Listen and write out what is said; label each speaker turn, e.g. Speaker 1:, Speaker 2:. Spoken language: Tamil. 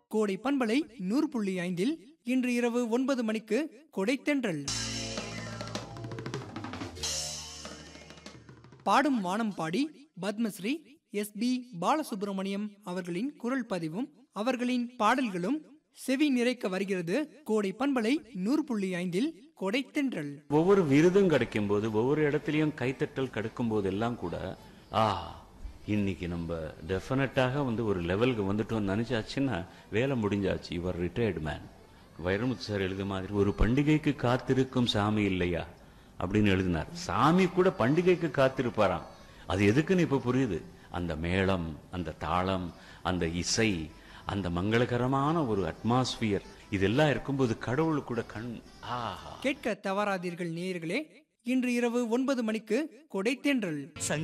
Speaker 1: கோடை பண்பலை நூறு புள்ளி ஐந்தில் இன்று இரவு ஒன்பது மணிக்கு கொடைத்தென்றல் பாடும் வானம் பாடி பத்மஸ்ரீ எஸ் பி பாலசுப்ரமணியம் அவர்களின் குரல் பதிவும் அவர்களின் பாடல்களும் செவி நிறைக்க வருகிறது கோடை பண்பலை நூறு புள்ளி ஐந்தில் கொடைத்தென்றல்
Speaker 2: ஒவ்வொரு விருதும் கிடைக்கும் போது ஒவ்வொரு இடத்துலயும் கைத்தட்டல் கிடைக்கும் போது எல்லாம் கூட ஆ இன்னைக்கு நம்ம டெஃபினட்டாக வந்து ஒரு லெவலுக்கு வந்துட்டோம் நினைச்சாச்சுன்னா வேலை முடிஞ்சாச்சு இவர் ரிட்டையர்டு மேன் வைரமுத்து சார் எழுத மாதிரி ஒரு பண்டிகைக்கு காத்திருக்கும் சாமி இல்லையா அப்படின்னு எழுதினார் சாமி கூட பண்டிகைக்கு காத்திருப்பாராம் அது எதுக்குன்னு இப்ப புரியுது அந்த மேளம் அந்த தாளம் அந்த இசை அந்த மங்களகரமான ஒரு அட்மாஸ்பியர் இதெல்லாம் இருக்கும்போது கடவுள் கூட கண் ஆஹா
Speaker 1: கேட்க தவறாதீர்கள் நேயர்களே இன்று இரவு ஒன்பது மணிக்கு கொடைத்தென்றல்